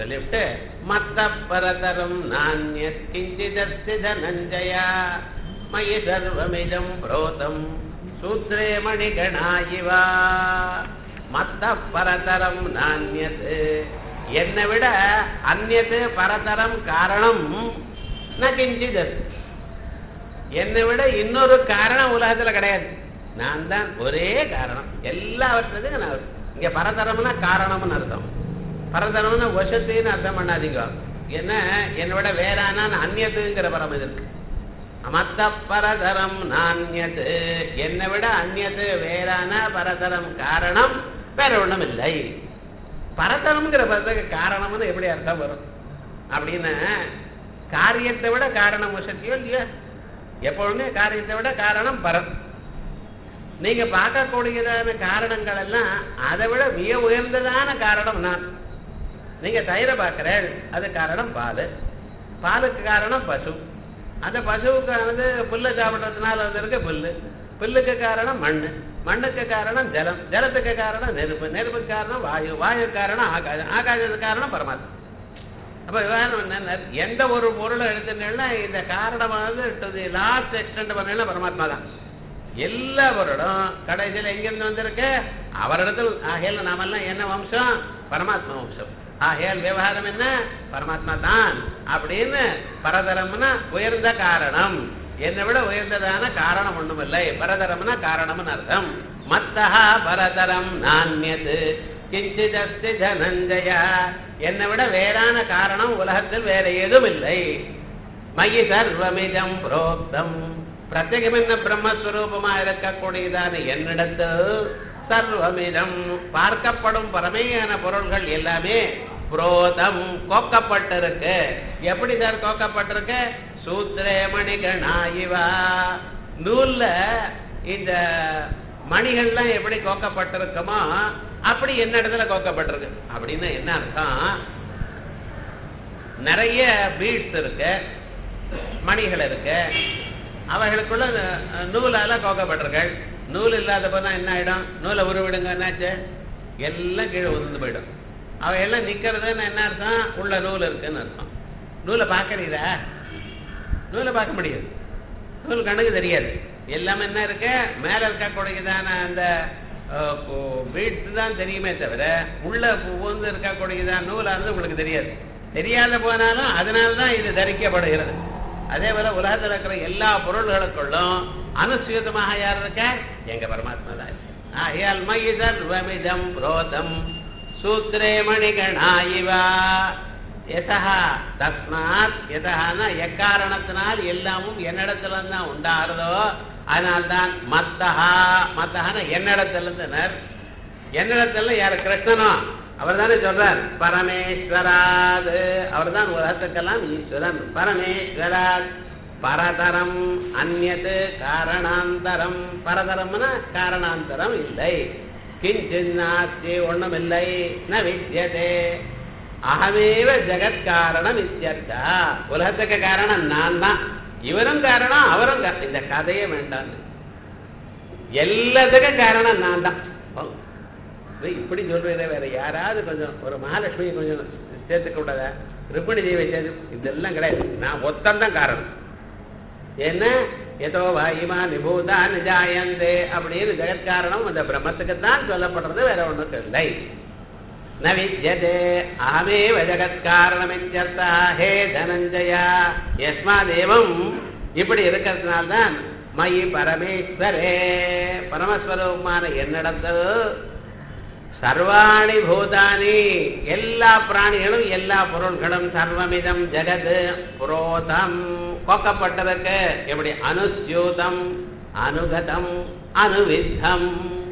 சொல்லிவிட்டு மத்த பரதரம் நானியத் கிஞ்சிதஸ்தி தனஞ்சயா மயி சர்வமிதம் புரோதம் சூத்ரே மணிகணாயிவா மத்த பரதரம் நானியது என்னை விட அந்நது பரதரம் காரணம் ந கிஞ்சிதத் என்னை விட இன்னொரு காரணம் உலகத்துல கிடையாது நான் தான் ஒரே காரணம் எல்லாவற்றதுக்கும் நான் இங்க பரதரம்னா காரணம்னு அர்த்தம் பரதரம்னா வசத்துன்னு அர்த்தம் பண்ணாதீங்க என்ன என்னை விட வேறான அந்நியத்துங்கிற பரம் இது இருக்கு மத்த பரதரம் நான்யது என்னை விட அந்நியது வேறான பரதரம் காரணம் வேற ஒண்ணும் இல்லை பரதரம்ங்கிற பதத்துக்கு காரணம்னு எப்படி அர்த்தம் வரும் அப்படின்னு காரியத்தை விட காரணம் வசதியோ இல்லையா எப்பொழுதுமே காரியத்தை விட காரணம் பரம் நீங்க பார்க்கக்கூடியதான காரணங்கள் எல்லாம் அதை விட மிக உயர்ந்ததான காரணம் நான் நீங்க தயிரை பார்க்கிறேன் அது காரணம் பால் பாலுக்கு காரணம் பசு அந்த பசுவுக்கானது புல்லை சாப்பிட்றதுனால வந்திருக்க புல்லு புல்லுக்கு காரணம் மண் மண்ணுக்கு காரணம் ஜலம் ஜலத்துக்கு காரணம் நெருப்பு நெருப்புக்கு காரணம் வாயு வாயு காரணம் ஆகாயம் ஆகாயத்துக்கு காரணம் பரமாத்மா அப்ப விவகாரம் என்ன எந்த ஒரு பொருளை எடுத்துட்டீங்கன்னா இந்த காரணமானது டு தி லாஸ்ட் எக்ஸ்டெண்ட் பண்ணீங்கன்னா பரமாத்மா தான் எல்லா பொருளும் கடைசியில் எங்கிருந்து வந்திருக்கு அவரிடத்தில் ஆகையால் நாமெல்லாம் என்ன வம்சம் பரமாத்மா வம்சம் ஆகையால் விவகாரம் என்ன பரமாத்மா தான் அப்படின்னு பரதரம்னா உயர்ந்த காரணம் என்னை விட உயர்ந்ததான காரணம் ஒண்ணுமில்லை பரதரம்னா காரணம்னு அர்த்தம் மத்தஹா பரதரம் நான்யது கிஞ்சிதஸ்தி தனஞ்சய என்னை விட வேறான காரணம் உலகத்தில் வேற ஏதும் இல்லை மயி சர்வமிதம் புரோக்தம் பிரத்யேகம் என்ன பிரம்மஸ்வரூபமா இருக்கக்கூடியதான என்னிடத்து சர்வமிதம் பார்க்கப்படும் பரமையான பொருள்கள் எல்லாமே புரோதம் கோக்கப்பட்டிருக்கு எப்படி சார் கோக்கப்பட்டிருக்கு சூத்திரே மணிகணாயிவா நூல்ல இந்த மணிகள்லாம் எப்படி கோக்கப்பட்டிருக்குமோ அப்படி என்ன இடத்துல கோக்கப்பட்டிருக்கு அப்படின்னு என்ன அர்த்தம் நிறைய பீட்ஸ் இருக்கு மணிகள் இருக்கு அவைகளுக்குள்ள அஹ், நூலால கோக்கப்பட்டிருக்கள் நூல் இல்லாத போனா என்ன ஆயிடும் நூலை உருவிடுங்க என்னாச்சு எல்லாம் கீழே உதிர்ந்து போயிடும் அவை எல்லாம் நிக்கிறதுன்னு என்ன அர்த்தம் உள்ள நூல் இருக்குன்னு அர்த்தம் நூலை பார்க்கறீரா நூலை பார்க்க முடியாது நூல் கண்ணுக்கு தெரியாது எல்லாமே என்ன இருக்கு மேல இருக்கக்கூடியதான அந்த பீட்ஸ் தான் தெரியுமே தவிர உள்ள புகுந்து இருக்கக்கூடியதான நூலானது உங்களுக்கு தெரியாது தெரியாத போனாலும் அதனால தான் இது தரிக்கப்படுகிறது அதே போல உலகத்தில் இருக்கிற எல்லா பொருள்களுக்குள்ளும் அனுசூதமாக யார் இருக்கா எங்க பரமாத்மா தான் இருக்கு. ஆகையால் மயி சர்வமிதம் புரோதம் சூத்ரே மணிகணாயிவா எதா தஸ்மாத் எதனா எக்காரணத்தினால் எல்லாமும் என்னிடத்துல தான் உண்டாகிறதோ அதனால்தான் மத்தஹா மத்தஹான என்னிடத்திலிருந்தனர் என்னிடத்துல யாரு கிருஷ்ணனோ அவர் தானே சொல்றார் பரமேஸ்வராது அவர் தான் உலகத்துக்கெல்லாம் ஈஸ்வரன் பரமேஸ்வராத் பரதரம் அந்நது காரணாந்தரம் பரதரம்னா காரணாந்தரம் இல்லை கிஞ்சின் நாஸ்தி ஒண்ணுமில்லை ந வித்யதே அகமேவ ஜெகத்காரணம் இத்தியர்த்தா உலகத்துக்கு காரணம் நான் தான் இவரும் காரணம் அவரும் கா- இந்த கதையே வேண்டாம் எல்லாத்துக்கும் காரணம் நான் தான் ஓ, இது இப்படி சொல்றீங்க வேற யாராவது கொஞ்சம் ஒரு மகாலட்சுமி கொஞ்சம் சேர்த்துக்க கூடாதா ருக்மிணி தேவை சேர்த்து இதெல்லாம் கிடையாது நான் ஒத்தந்தான் காரணம் என்ன ஏதோ வாயுமா நிபூதா நிஜாயந்தே அப்படின்னு ஜெகத்காரணம் அந்த பிரம்மத்துக்குத்தான் சொல்லப்படுறது வேற ஒண்ணுக்கு இல்லை ந வித்யதே அகமேவ ஜகத்காரணமித்யர்த்தா ஹே தனஞ்சயா யஸ்மாதேவம் இப்படி இருக்கிறதுனால்தான் மயி பரமேஸ்வரே பரமஸ்வரூபமான என்னிடத்தில் சர்வாணி பூதானி எல்லா பிராணிகளும் எல்லா பொருள்களும் சர்வமிதம் ஜெகத் புரோதம் கோக்கப்பட்டிருக்கு எப்படி அனுஸ்யூதம் அனுகதம் அனுவித்தம்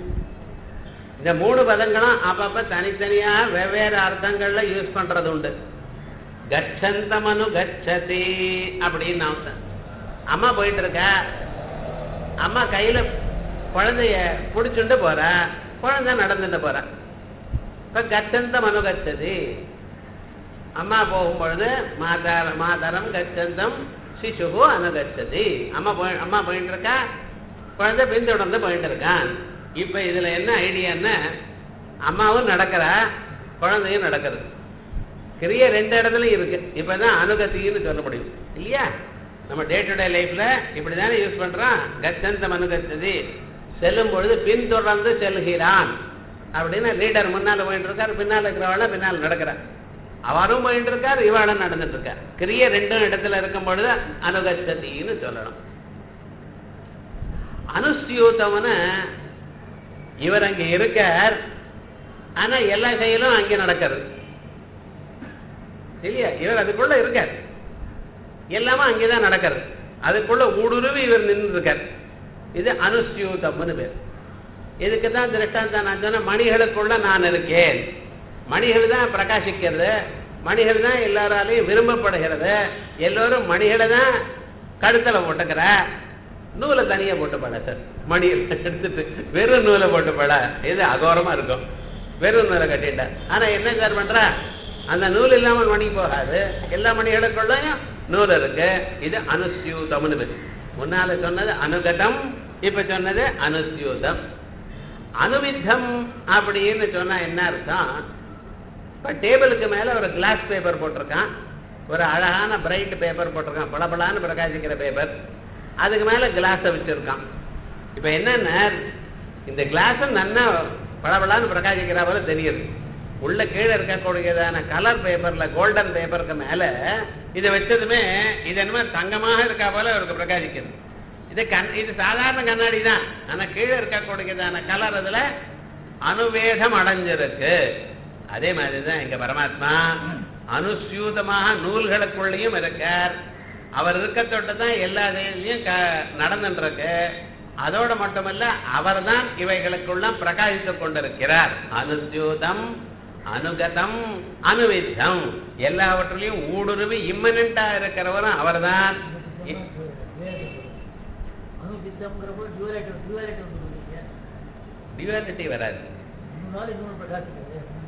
இந்த மூணு பதங்களும் அப்பப்ப தனித்தனியா வெவ்வேறு அர்த்தங்கள்ல யூஸ் பண்றது உண்டு கச்சந்தமனு கச்சதி அப்படின்னு அர்த்தம் அம்மா போயிட்டு இருக்க அம்மா கையில குழந்தைய பிடிச்சுண்டு போற குழந்தை நடந்துட்டு போற இப்ப கச்சந்தம் அனுகச்சதி அம்மா போகும் பொழுது மாதார மாதரம் கச்சந்தம் சிசுகு அனுகச்சதி அம்மா போய் அம்மா போயிட்டு இருக்கா குழந்தை பின்தொடர்ந்து போயிட்டு இருக்கான் இப்ப இதுல என்ன ஐடியான்னா அம்மாவும் நடக்கிறா குழந்தையும் நடக்கிறது கிரியை ரெண்டு இடத்துலயும் இருக்கு இப்பதான் அனுகத்தின்னு சொல்ல முடியும் இல்லையா நம்ம டே டு டே லைஃப்ல இப்படிதானே யூஸ் பண்றோம் கச்சந்தம் அனுகத்ததி செல்லும் பொழுது பின்தொடர்ந்து செல்கிறான் அப்படின்னு லீடர் முன்னால போயிட்டு இருக்காரு பின்னால இருக்கிறவள பின்னால் நடக்கிறார் அவரும் போயிட்டு இருக்கார் இவாளும் நடந்துட்டு இருக்கார் கிரிய ரெண்டும் இடத்துல இருக்கும் பொழுது அனுகச்சதின்னு சொல்லணும் அனுஸ்தியூத்தம்னு இவர் அங்க இருக்கார் ஆனா எல்லா செயலும் அங்கே நடக்கிறது இல்லையா இவர் அதுக்குள்ள இருக்கார் எல்லாமே அங்கேதான் நடக்கிறது அதுக்குள்ள ஊடுருவி இவர் நின்று இருக்கார் இது அனுஸ்தியூதம்னு பேர் இதுக்கு தான் திருஷ்டாந்தம் நான் சொன்ன மணிகளுக்குள்ள நான் இருக்கேன் மணிகள் தான் பிரகாசிக்கிறது மணிகள் தான் எல்லாராலையும் விரும்பப்படுகிறது எல்லோரும் மணிகளை தான் கழுத்துல போட்டுக்கிற நூலை தனியா போட்டு பட சார் மணியில் எடுத்துட்டு வெறும் நூலை போட்டு பட இது அகோரமா இருக்கும் வெறும் நூலை கட்டிட்ட ஆனா என்ன சார் பண்ற அந்த நூல் இல்லாமல் மணி போகாது எல்லா மணிகளுக்குள்ளயும் நூல் இருக்கு இது அனுஸ்யூதம்னு பேரு முன்னால சொன்னது அனுகதம் இப்ப சொன்னது அனுஸ்யூதம் அனுவித்தம் அப்படின்னு சொன்னா என்ன அர்த்தம் இப்ப டேபிளுக்கு மேல ஒரு கிளாஸ் பேப்பர் போட்டிருக்கான் ஒரு அழகான பிரைட் பேப்பர் போட்டிருக்கான் பளபளான்னு பிரகாசிக்கிற பேப்பர் அதுக்கு மேல கிளாஸை வச்சிருக்கான் இப்ப என்னன்னா இந்த கிளாஸ் நன்னா பளபளான்னு பிரகாசிக்கிற போல தெரியுது உள்ள கீழே இருக்கக்கூடியதான கலர் பேப்பர்ல கோல்டன் பேப்பருக்கு மேல இதை வச்சதுமே இது என்னமோ தங்கமாக இருக்கா போல அவருக்கு பிரகாசிக்குது இது கண் இது சாதாரண கண்ணாடி தான் ஆனா கீழே இருக்கக்கூடியதான கலர் அதுல அனுவேதம் அடைஞ்சிருக்கு அதே மாதிரிதான் எங்க பரமாத்மா அனுசியூதமாக நூல்களுக்குள்ளேயும் இருக்கார் அவர் இருக்க தொட்டு தான் எல்லா செயலையும் நடந்துட்டு இருக்கு அதோட மட்டுமல்ல அவர்தான் இவைகளுக்குள்ள பிரகாசித்துக் கொண்டிருக்கிறார் அனுசியூதம் அனுகதம் அனுவித்தம் எல்லாவற்றிலையும் ஊடுருவி இம்மனண்டா இருக்கிறவரும் அவர்தான் அனுசித்தம்ங்கிறப்போ டியூரேட்டர் டியூரேட்டர் சொல்லுவீங்க டியூவாலிட்டி வராது மூணு நாள் இன்னொன்று பிரகாசிக்கிறது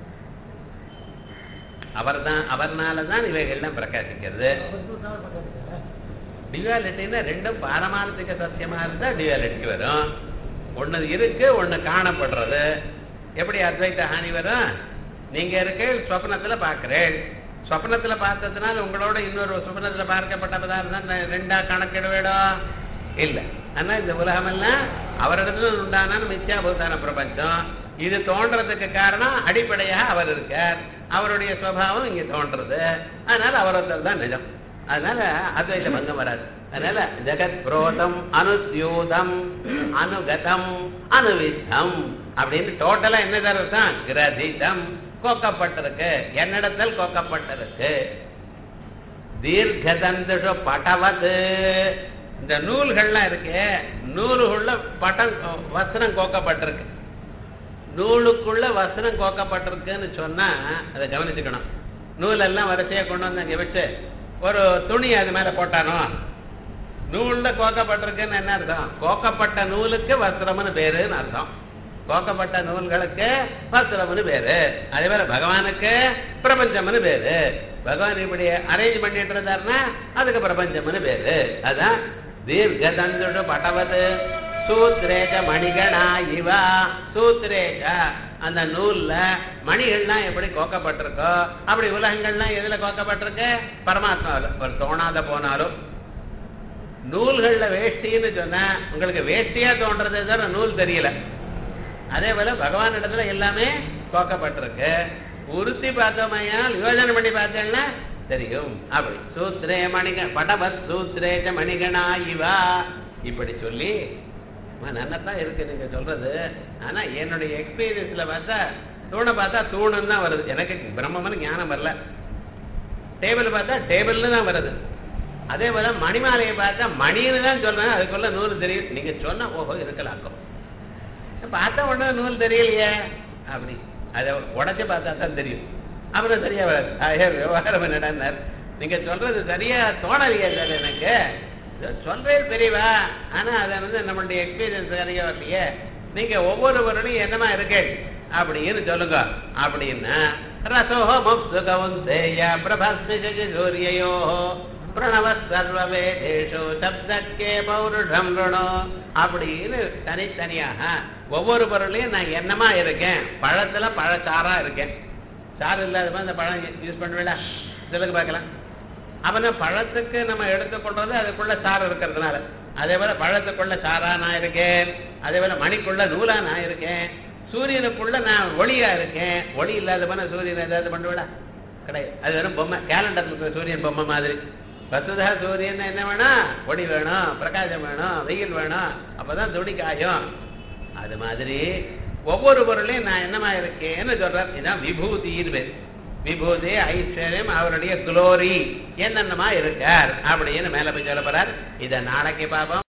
அவர்தான் அவர்னால தான் இவைகள்லாம் பிரகாசிக்கிறது பத்து நாள் பிரகாசிக்கிறது டியூவாலிட்டின்னா ரெண்டும் பாரமார்த்திக சத்தியமா இருந்தா டியூவாலிட்டி வரும் ஒண்ணு இருக்கு ஒண்ணு காணப்படுறது எப்படி அத்வைத்த ஹானி வரும் நீங்க இருக்க சொப்னத்துல பாக்குறேன் சொப்னத்துல பார்த்ததுனால உங்களோட இன்னொரு சொப்னத்துல பார்க்கப்பட்ட பதார்த்தம் நான் ரெண்டா கணக்கிடுவேடோ இல்ல ஆனா இந்த உலகமெல்லாம் அவரிடத்துல உண்டான மித்யாபூதான பிரபஞ்சம் இது தோன்றதுக்கு காரணம் அடிப்படையாக அவர் இருக்கார் அவருடைய சுவாவம் இங்க தோன்றது அதனால அவர் ஒருத்தர் தான் நிஜம் அதனால அத்வைத பங்கம் வராது அதனால ஜெகத் புரோதம் அனுத்யூதம் அனுகதம் அனுவித்தம் அப்படின்னு டோட்டலா என்ன அர்த்தம் கிரதிதம் கோக்கப்பட்டிருக்கு என்னிடத்தில் கோக்கப்பட்டிருக்கு தீர்க்கதந்துஷு பட்டவது இந்த நூல்கள்லாம் இருக்கு நூலுக்குள்ள பட்டம் வஸ்திரம் கோக்கப்பட்டிருக்கு நூலுக்குள்ள வஸ்திரம் கோக்கப்பட்டிருக்குன்னு சொன்னா அதை கவனிச்சுக்கணும் நூலெல்லாம் வரிசையா கொண்டு வந்து அங்க வச்சு ஒரு துணி அது மேல போட்டானோ நூல்ல கோக்கப்பட்டிருக்குன்னு என்ன அர்த்தம் கோக்கப்பட்ட நூலுக்கு வஸ்திரம்னு பேருன்னு அர்த்தம் கோக்கப்பட்ட நூல்களுக்கு வஸ்திரம்னு பேரு அதே மாதிரி பகவானுக்கு பிரபஞ்சம்னு பேரு பகவான் இப்படி அரேஞ்ச் பண்ணிட்டு இருந்தாருன்னா அதுக்கு பிரபஞ்சம்னு பேரு அதான் தீர்க்கதந்துடு பட்டவது சூத்ரேஜ மணிகணா இவா சூத்ரேஜ அந்த நூல்ல மணிகள்லாம் எப்படி கோக்கப்பட்டிருக்கோ அப்படி உலகங்கள்லாம் எதுல கோக்கப்பட்டிருக்கு பரமாத்மாவில் ஒரு தோணாத போனாலும் நூல்கள்ல வேஷ்டின்னு சொன்னா உங்களுக்கு வேஷ்டியா தோன்றதே தவிர நூல் தெரியல அதே போல பகவான் இடத்துல எல்லாமே கோக்கப்பட்டிருக்கு உறுத்தி பார்த்தோமையால் யோஜனை பண்ணி பார்த்தேன்னா தெரியும் அப்படி சூத்ரே மணிக படபத் சூத்ரேஜ மணிகணா இவா இப்படி சொல்லி நன்னதான் இருக்கு நீங்க சொல்றது ஆனா என்னுடைய எக்ஸ்பீரியன்ஸ்ல பார்த்தா தூணை பார்த்தா தூணுன்னு தான் வருது எனக்கு பிரம்மம்னு ஞானம் வரல டேபிள் பார்த்தா டேபிள்னு தான் வருது அதே போல மணிமாலையை பார்த்தா மணின்னு தான் சொல்றேன் அதுக்குள்ள நூல் தெரியும் நீங்க சொன்ன ஓஹோ இருக்கலாக்கும் பார்த்தா உடனே நூல் தெரியலையே அப்படி அதை உடச்சி பார்த்தா தான் தெரியும் அப்புறம் சரியா வராது ஆக விவகாரம் என்னடான்னார் நீங்க சொல்றது சரியா தோணலையே சார் எனக்கு சொல்றேன் பெரியவா ஆனா அதை வந்து நம்மளுடைய எக்ஸ்பீரியன்ஸ் சரியா வரலையே நீங்க ஒவ்வொருவருடையும் என்னமா இருக்கு அப்படின்னு சொல்லுங்க அப்படின்னா ரசோஹோ மப்சுகவுந்தேய பிரபஸ்மி சூரியோ பிரணவ சர்வவேதேஷு சப்தக்கே பௌருஷம் ருணோ அப்படின்னு தனித்தனியாக ஒவ்வொரு பொருளையும் நான் என்னமா இருக்கேன் பழத்துல பழச்சாரா இருக்கேன் சாறு இல்லாத அந்த பழம் யூஸ் பண்ணுவேடா சொல்லுங்க பார்க்கலாம் அவன பழத்துக்கு நம்ம எடுத்துக்கொள்றது அதுக்குள்ள சாறு இருக்கிறதுனால அதே போல பழத்துக்குள்ள சாரா நான் இருக்கேன் அதே போல மணிக்குள்ள நூலா நான் இருக்கேன் சூரியனுக்குள்ள நான் ஒளியா இருக்கேன் ஒளி இல்லாத போன சூரியன் ஏதாவது பண்ணுவேடா கிடையாது அது வெறும் பொம்மை கேலண்டர்ல இருக்கிற சூரியன் பொம்மை மாதிரி வசுதா சூரியன் என்ன வேணும் ஒளி வேணும் பிரகாசம் வேணும் வெயில் வேணும் அப்பதான் துணி காயும் அது மாதிரி ஒவ்வொரு பொருளையும் நான் என்னமா இருக்கேன்னு சொல்றேன் இதான் விபூதின்னு பேர் விபூதி ஐஸ்வர்யம் அவருடைய குளோரி என்னென்னமா இருக்கார் அப்படின்னு மேல போய் சொல்ல போறார் இதை நாளைக்கு பார்ப்போம்